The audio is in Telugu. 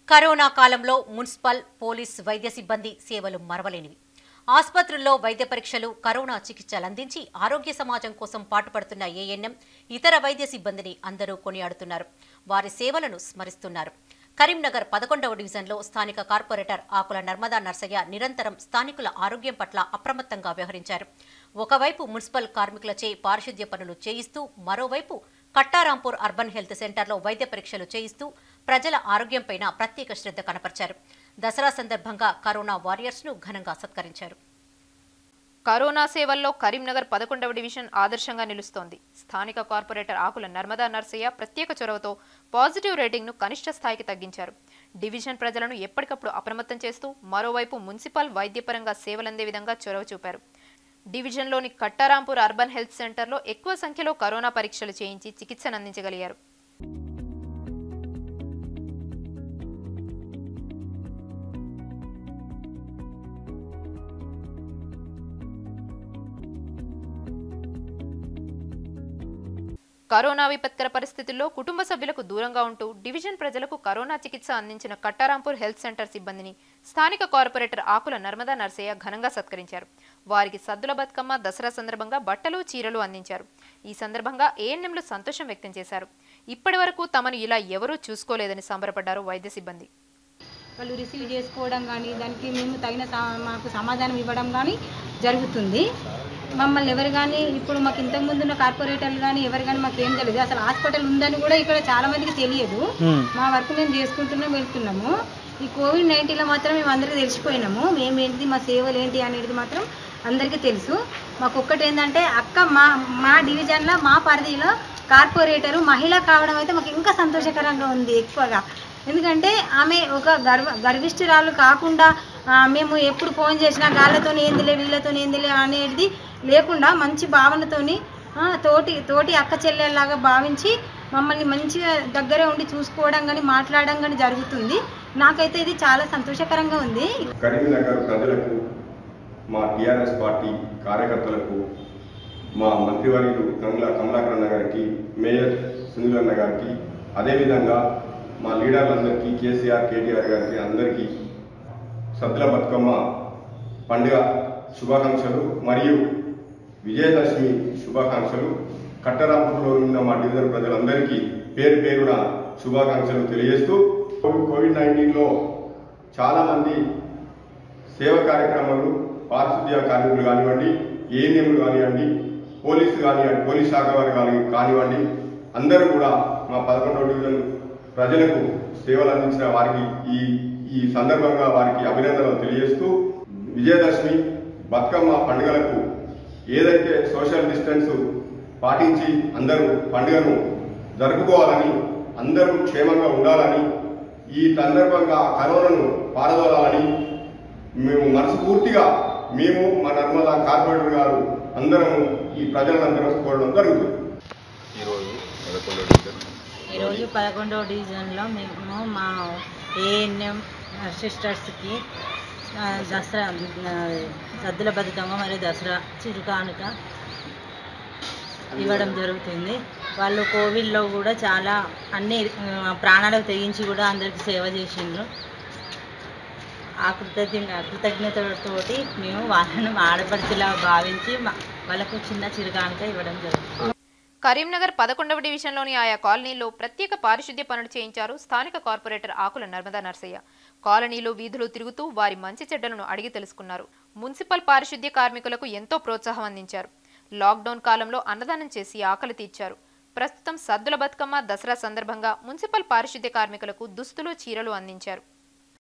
కరోనా కాలంలో మున్సిపల్ పోలీస్ వైద్య సిబ్బంది సేవలు మరవలేనివి ఆసుపత్రుల్లో వైద్య పరీక్షలు కరోనా చికిత్సలు అందించి ఆరోగ్య సమాజం కోసం పాటుపడుతున్న ఏఎన్ఎం ఇతర వైద్య సిబ్బందిని అందరూ కొనియాడుతున్నారు వారి సేవలను స్మరిస్తున్నారు కరీంనగర్ పదకొండవ డివిజన్లో స్థానిక కార్పొరేటర్ ఆకుల నర్మదా నర్సయ్య నిరంతరం స్థానికుల ఆరోగ్యం పట్ల అప్రమత్తంగా వ్యవహరించారు ఒకవైపు మున్సిపల్ కార్మికులచే పారిశుద్ధ్య పనులు చేయిస్తూ మరోవైపు కట్టారాంపూర్ అర్బన్ హెల్త్ సెంటర్లో వైద్య పరీక్షలు చేయిస్తూ ప్రజల ఆరోగ్యంపైన ప్రత్యేక శ్రద్ధ కనపరిచారు దసరా సందర్భంగా కరోనా వారియర్స్ ను ఘనంగా సత్కరించారు కరోనా సేవల్లో కరీంనగర్ పదకొండవ డివిజన్ ఆదర్శంగా నిలుస్తోంది స్థానిక కార్పొరేటర్ ఆకుల నర్మదా నర్సయ్య ప్రత్యేక చొరవతో పాజిటివ్ రేటింగ్ను కనిష్ట స్థాయికి తగ్గించారు డివిజన్ ప్రజలను ఎప్పటికప్పుడు అప్రమత్తం చేస్తూ మరోవైపు మున్సిపల్ వైద్యపరంగా సేవలందే విధంగా చొరవ చూపారు డివిజన్లోని కట్టారాంపూర్ అర్బన్ హెల్త్ సెంటర్లో ఎక్కువ సంఖ్యలో కరోనా పరీక్షలు చేయించి చికిత్సను అందించగలిగారు కరోనా విపత్కర పరిస్థితుల్లో కుటుంబ సభ్యులకు దూరంగా ఉంటూ డివిజన్ ప్రజలకు కరోనా చికిత్స అందించిన కట్టారాంపూర్ హెల్త్ సెంటర్ సిబ్బందిని స్థానిక కార్పొరేటర్ ఆకుల నర్మదా నర్సయ్య ఘనంగా సత్కరించారు వారికి సద్దుల బతుకమ్మ దసరా సందర్భంగా బట్టలు చీరలు అందించారు ఈ సందర్భంగా ఏఎన్ఎంలు సంతోషం వ్యక్తం చేశారు ఇప్పటి వరకు తమను ఇలా ఎవరూ చూసుకోలేదని సంబరపడ్డారు వైద్య సిబ్బంది వాళ్ళు రిసీవ్ చేసుకోవడం కానీ దానికి మేము తగిన సా- మాకు సమాధానం ఇవ్వడం కానీ జరుగుతుంది మమ్మల్ని ఎవరు కానీ ఇప్పుడు మాకు ఇంతకుముందు ఉన్న కార్పొరేటర్లు కానీ ఎవరు కానీ మాకు ఏం తెలియదు అసలు హాస్పిటల్ ఉందని కూడా ఇక్కడ చాలా మందికి తెలియదు మా వర్క్ మేము చేసుకుంటూనే వెళ్తున్నాము ఈ కోవిడ్ నైన్టీన్లో మాత్రం మేము అందరికీ తెలిసిపోయినాము మేమేంటి మా సేవలు ఏంటి అనేది మాత్రం అందరికీ తెలుసు మాకు ఒక్కటి ఏంటంటే అక్క మా మా డివిజన్లో మా పరిధిలో కార్పొరేటరు మహిళ కావడం అయితే మాకు ఇంకా సంతోషకరంగా ఉంది ఎక్కువగా ఎందుకంటే ఆమె ఒక గర్వ గర్విష్ఠురాలు కాకుండా ఆ, మేము ఎప్పుడు ఫోన్ చేసినా గాళ్ళతో ఏందిలే వీళ్ళతో ఏందిలే అనేది లేకుండా మంచి భావనతోని ఆ, తోటి తోటి అక్క చెల్లెల్లాగా భావించి మమ్మల్ని మంచిగా దగ్గరే ఉండి చూసుకోవడం కానీ మాట్లాడడం కానీ జరుగుతుంది నాకైతే ఇది చాలా సంతోషకరంగా ఉంది కరీంనగర్ ప్రజలకు మా టీఆర్ఎస్ పార్టీ కార్యకర్తలకు మా మంత్రివర్యులు కమలా కమలాకర్ అన్న గారికి మేయర్ సునీల్ అన్న గారికి అదేవిధంగా మా లీడర్లందరికీ కేసీఆర్ కేటీఆర్ గారికి అందరికీ సద్దుల బతుకమ్మ పండుగ శుభాకాంక్షలు మరియు విజయదశమి శుభాకాంక్షలు కట్టరాపులో ఉన్న మా డివిజన్ ప్రజలందరికీ పేరు పేరున శుభాకాంక్షలు తెలియజేస్తూ కోవిడ్ నైన్టీన్లో చాలామంది సేవ కార్యక్రమాలు పారిశుద్ధ్య కార్మికులు కానివ్వండి ఏఎన్ఎంలు కానివ్వండి పోలీసు కానివ్వండి పోలీస్ శాఖ వారు కాని కానివ్వండి అందరూ కూడా మా పదకొండవ డివిజన్ ప్రజలకు సేవలు అందించిన వారికి ఈ ఈ సందర్భంగా వారికి అభినందనలు తెలియజేస్తూ విజయదశమి బతుకమ్మ పండుగలకు ఏదైతే సోషల్ డిస్టెన్స్ పాటించి అందరూ పండుగను జరుపుకోవాలని అందరూ క్షేమంగా ఉండాలని ఈ సందర్భంగా కరోనాను పారదోలాలని మేము మనస్ఫూర్తిగా మేము మా నర్మదా కార్పొరేటర్ గారు అందరము ఈ ప్రజలందరం కోరడం జరుగుతుంది ఈరోజు పదకొండో డివిజన్ ఈరోజు పదకొండవ డివిజన్లో మేము మా ఏఎన్ఎం సిస్టర్స్కి ఆ, దసరా ఆ, సద్దుల బతుకమ్మ మరియు దసరా చిరుకానుక ఇవ్వడం జరుగుతుంది వాళ్ళు కోవిడ్లో కూడా చాలా అన్ని ఆ, ప్రాణాలకు తెగించి కూడా అందరికీ సేవ చేసిండ్రు ఆ కృతజ్ఞ కృతజ్ఞతతోటి మేము వాళ్ళను ఆడపడుచులా భావించి మా- వాళ్ళకు చిన్న చిరుకానుక ఇవ్వడం జరుగుతుంది కరీంనగర్ పదకొండవ డివిజన్లోని ఆయా కాలనీలో ప్రత్యేక పారిశుద్ధ్య పనులు చేయించారు స్థానిక కార్పొరేటర్ ఆకుల నర్మదా నర్సయ్య కాలనీలో వీధులు తిరుగుతూ వారి మంచి చెడ్డలను అడిగి తెలుసుకున్నారు మున్సిపల్ పారిశుద్ధ్య కార్మికులకు ఎంతో ప్రోత్సాహం అందించారు లాక్డౌన్ కాలంలో అన్నదానం చేసి ఆకలి తీర్చారు ప్రస్తుతం సద్దుల బతుకమ్మ దసరా సందర్భంగా మున్సిపల్ పారిశుద్ధ్య కార్మికులకు దుస్తులు చీరలు అందించారు